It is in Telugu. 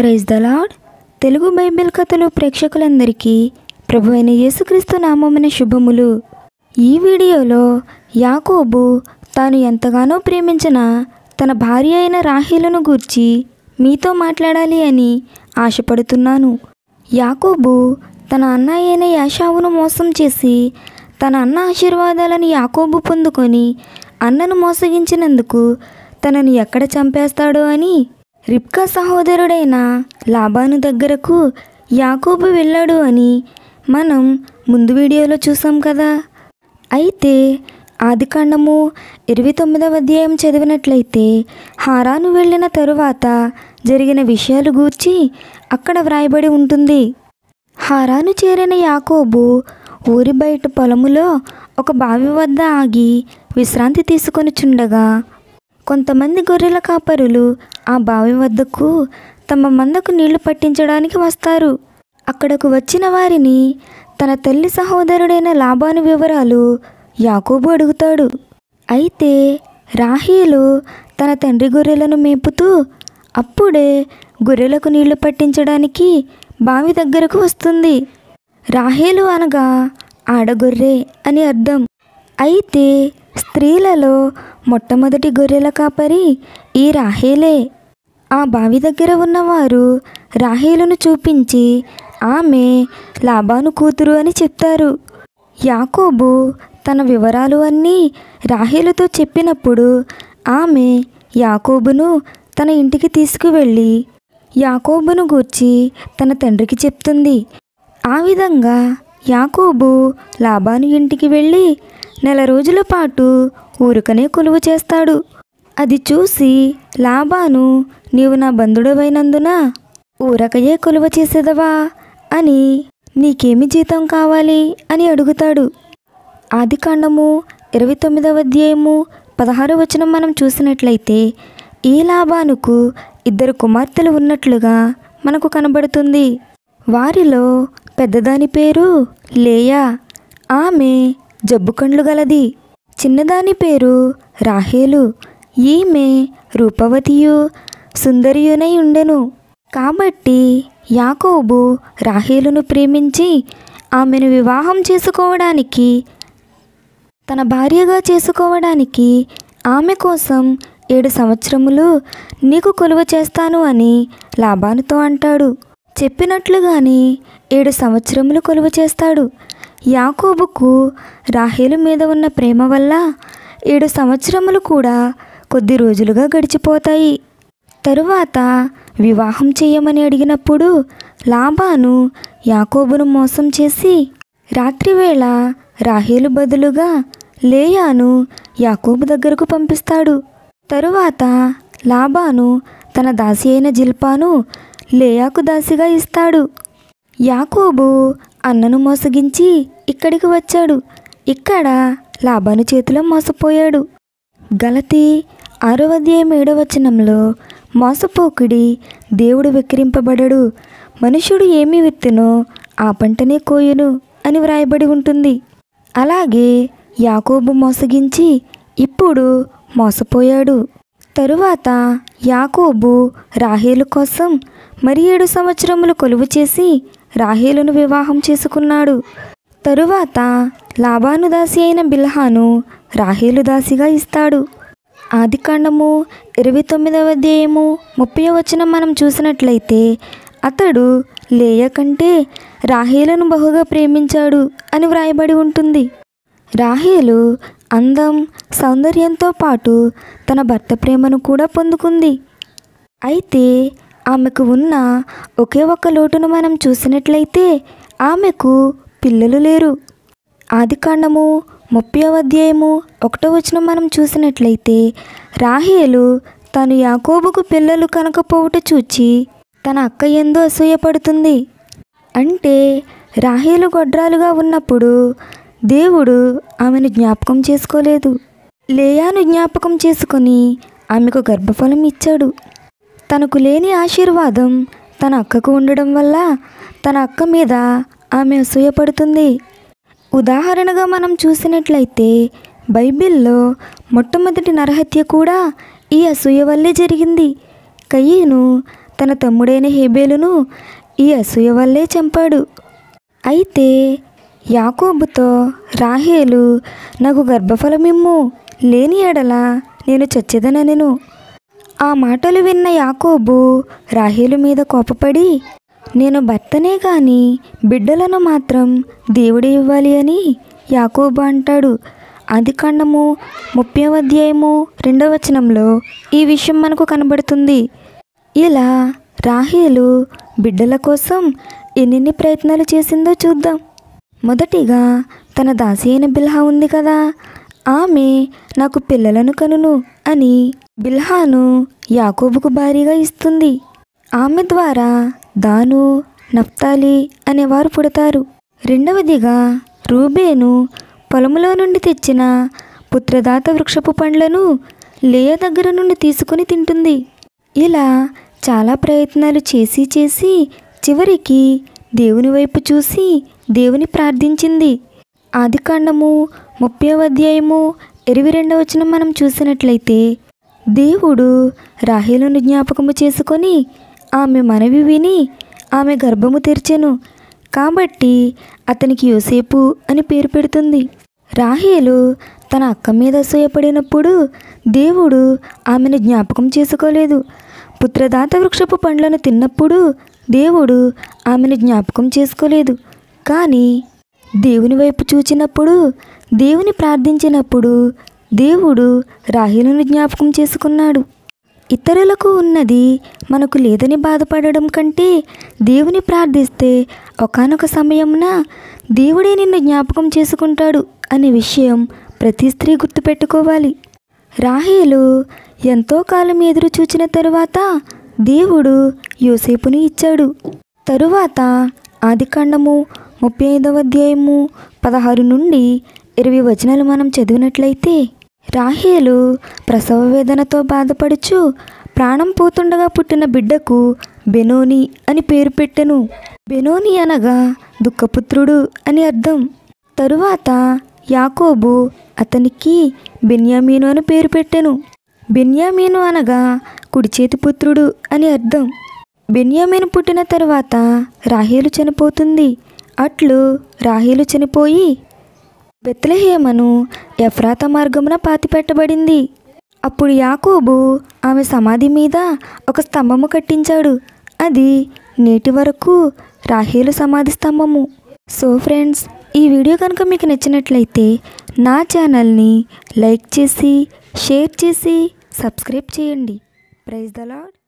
praise the Lord Telugu Bible కథలు ప్రేక్షకులందరికీ ప్రభు అయిన యేసుక్రీస్తు నామమున శుభములు ఈ వీడియోలో యాకోబు తాను ఎంతగానో ప్రేమించిన తన భార్య అయిన రాహేలును గూర్చి మీతో మాట్లాడాలి అని ఆశపడుతున్నాను యాకోబు తన అన్న అయిన యాషావును మోసం చేసి తన అన్న ఆశీర్వాదాలను యాకోబు పొందుకొని అన్నను మోసగించినందుకు తనను ఎక్కడ చంపేస్తాడో అని రిబ్కా సహోదరుడైన లాబాను దగ్గరకు యాకోబు వెళ్ళాడు అని మనం ముందు వీడియోలో చూసాం కదా అయితే ఆదికాండము ఇరవై తొమ్మిదవ అధ్యాయం చదివినట్లయితే హారాను వెళ్ళిన తరువాత జరిగిన విషయాలు గూర్చి అక్కడ వ్రాయబడి ఉంటుంది హారాను చేరిన యాకోబు ఊరి బయట పొలములో ఒక బావి వద్ద ఆగి విశ్రాంతి తీసుకొని చుండగా కొంతమంది గొర్రెల కాపరులు ఆ బావి వద్దకు తమ మందకు నీళ్లు పట్టించడానికి వస్తారు అక్కడకు వచ్చిన వారిని తన తల్లి సహోదరుడైన లాబాను వివరాలు యాకోబు అడుగుతాడు అయితే రాహేలు తన తండ్రి గొర్రెలను మేపుతూ అప్పుడే గొర్రెలకు నీళ్లు పట్టించడానికి బావి దగ్గరకు వస్తుంది రాహేలు అనగా ఆడగొర్రె అని అర్థం అయితే స్త్రీలలో మొట్టమొదటి గొర్రెల కాపరి ఈ రాహేలే ఆ బావి దగ్గర ఉన్నవారు రాహేలును చూపించి ఆమె లాబాను కూతురు అని చెప్తారు యాకోబు తన వివరాలు అన్నీ రాహేలుతో చెప్పినప్పుడు ఆమె యాకోబును తన ఇంటికి తీసుకువెళ్ళి యాకోబును గూర్చి తన తండ్రికి చెప్తుంది ఆ విధంగా యాకోబు లాబాను ఇంటికి వెళ్ళి నెల రోజుల పాటు ఊరుకనే కొలువు చేస్తాడు అది చూసి లాబాను నీవు నా బంధుడవైనందున ఊరకయే కొలువ చేసేదవా అని నీకేమి జీతం కావాలి అని అడుగుతాడు ఆదికాండము ఇరవై తొమ్మిదవ అధ్యాయము పదహారు వచనం మనం చూసినట్లయితే ఈ లాభానుకు ఇద్దరు కుమార్తెలు ఉన్నట్లుగా మనకు కనబడుతుంది వారిలో పెద్దదాని పేరు లేయా ఆమె జబ్బు కండ్లు గలది చిన్నదాని పేరు రాహేలు ఈమె రూపవతియు సుందరియునై ఉండెను కాబట్టి యాకోబు రాహేలును ప్రేమించి ఆమెను వివాహం చేసుకోవడానికి తన భార్యగా చేసుకోవడానికి ఆమె కోసం ఏడు సంవత్సరములు నీకు కొలువ చేస్తాను అని లాభానుతో అంటాడు చెప్పినట్లుగానే ఏడు సంవత్సరములు కొలువ చేస్తాడు యాకోబుకు రాహేలు మీద ఉన్న ప్రేమ వల్ల ఏడు సంవత్సరములు కూడా కొద్ది రోజులుగా గడిచిపోతాయి తరువాత వివాహం చేయమని అడిగినప్పుడు లాబాను యాకోబును మోసం చేసి రాత్రివేళ రాహేలు బదులుగా లేయాను యాకోబు దగ్గరకు పంపిస్తాడు తరువాత లాబాను తన దాసి అయిన జిల్పాను లేయాకు దాసిగా ఇస్తాడు యాకోబు అన్నను మోసగించి ఇక్కడికి వచ్చాడు ఇక్కడ లాబాను చేతిలో మోసపోయాడు గలతి ఆరో అధ్యాయం ఏడవ వచనంలో మోసపోకుడి దేవుడు విక్రింపబడడు మనుషుడు ఏమి విత్తునో ఆ పంటనే కోయును అని వ్రాయబడి ఉంటుంది అలాగే యాకోబు మోసగించి ఇప్పుడు మోసపోయాడు తరువాత యాకోబు రాహేలు కోసం మరి ఏడు సంవత్సరములు కొలువు చేసి రాహేలును వివాహం చేసుకున్నాడు తరువాత లాబాను దాసి అయిన బిల్హాను రాహేలు దాసిగా ఇస్తాడు ఆదికాండము ఇరవై తొమ్మిదవ అధ్యాయము ముప్పై వచనం మనం చూసినట్లయితే అతడు లేయ కంటే రాహేలను బహుగా ప్రేమించాడు అని వ్రాయబడి ఉంటుంది రాహేలు అందం సౌందర్యంతో పాటు తన భర్త ప్రేమను కూడా పొందుకుంది అయితే ఆమెకు ఉన్న ఒకే ఒక్క లోటును మనం చూసినట్లయితే ఆమెకు పిల్లలు లేరు ఆదికాండము ముప్పై అధ్యాయము ఒకటో వచనం మనం చూసినట్లయితే రాహేలు తను యాకోబుకు పిల్లలు కనకపోవుట చూచి తన అక్క ఎందు అసూయపడుతుంది అంటే రాహేలు గొడ్రాలుగా ఉన్నప్పుడు దేవుడు ఆమెను జ్ఞాపకం చేసుకోలేదు లేయాను జ్ఞాపకం చేసుకొని ఆమెకు గర్భఫలం ఇచ్చాడు తనకు లేని ఆశీర్వాదం తన అక్కకు ఉండడం వల్ల తన అక్క మీద ఆమె అసూయపడుతుంది ఉదాహరణగా మనం చూసినట్లయితే బైబిల్లో మొట్టమొదటి నరహత్య కూడా ఈ అసూయ వల్లే జరిగింది కయ్యను తన తమ్ముడైన హేబేలును ఈ అసూయ వల్లే చంపాడు అయితే యాకోబుతో రాహేలు నాకు గర్భఫలమిమ్ము లేని ఎడల నేను చచ్చేదనెను ఆ మాటలు విన్న యాకోబు రాహేలు మీద కోపపడి నేను భర్తనే గాని బిడ్డలను మాత్రం దేవుడే ఇవ్వాలి అని యాకోబు అంటాడు ఆది కాండము ముప్పై అధ్యాయము రెండవ వచనంలో ఈ విషయం మనకు కనబడుతుంది ఇలా రాహేలు బిడ్డల కోసం ఎన్నెన్ని ప్రయత్నాలు చేసిందో చూద్దాం మొదటిగా తన దాసి అయిన బిల్హా ఉంది కదా ఆమె నాకు పిల్లలను కనును అని బిల్హాను యాకోబుకు భారీగా ఇస్తుంది ఆమె ద్వారా దాను నఫ్తాలి అనేవారు పుడతారు రెండవదిగా రూబేను పొలములో నుండి తెచ్చిన పుత్రదాత వృక్షపు పండ్లను లేయ దగ్గర నుండి తీసుకుని తింటుంది ఇలా చాలా ప్రయత్నాలు చేసి చేసి చివరికి దేవుని వైపు చూసి దేవుని ప్రార్థించింది ఆది కాండము ముప్పై అధ్యాయము ఇరవై రెండవ వచనం మనం చూసినట్లయితే దేవుడు రాహేలును జ్ఞాపకము చేసుకొని ఆమె మనవి విని ఆమె గర్భము తెరిచెను కాబట్టి అతనికి యోసేపు అని పేరు పెడుతుంది రాహేలు తన అక్క మీద అసూయపడినప్పుడు దేవుడు ఆమెను జ్ఞాపకం చేసుకోలేదు పుత్రదాత వృక్షపు పండ్లను తిన్నప్పుడు దేవుడు ఆమెను జ్ఞాపకం చేసుకోలేదు కానీ దేవుని వైపు చూచినప్పుడు దేవుని ప్రార్థించినప్పుడు దేవుడు రాహేలును జ్ఞాపకం చేసుకున్నాడు ఇతరులకు ఉన్నది మనకు లేదని బాధపడడం కంటే దేవుని ప్రార్థిస్తే ఒకానొక సమయమున దేవుడే నిన్ను జ్ఞాపకం చేసుకుంటాడు అనే విషయం ప్రతి స్త్రీ గుర్తుపెట్టుకోవాలి రాహేలు ఎంతో కాలం ఎదురు చూచిన తరువాత దేవుడు యోసేపుని ఇచ్చాడు తరువాత ఆదికాండము ముప్పై ఐదవ అధ్యాయము పదహారు నుండి ఇరవై వచనాలు మనం చదివినట్లయితే రాహేలు ప్రసవ వేదనతో బాధపడుచు ప్రాణం పోతుండగా పుట్టిన బిడ్డకు బెనోని అని పేరు పెట్టెను బెనోని అనగా దుఃఖపుత్రుడు అని అర్థం తరువాత యాకోబు అతనికి బెన్యామీను అని పేరు పెట్టెను బెన్యామీను అనగా కుడి చేతి పుత్రుడు అని అర్థం బెన్యామీను పుట్టిన తరువాత రాహేలు చనిపోతుంది అట్లు రాహేలు చనిపోయి బెత్లెహేమను ఎఫ్రాత మార్గమున పాతిపెట్టబడింది అప్పుడు యాకోబు ఆమె సమాధి మీద ఒక స్తంభము కట్టించాడు అది నేటి వరకు రాహేలు సమాధి స్తంభము సో ఫ్రెండ్స్ ఈ వీడియో కనుక మీకు నచ్చినట్లయితే నా ఛానల్ని లైక్ చేసి షేర్ చేసి సబ్స్క్రైబ్ చేయండి ప్రైజ్ ద లాడ్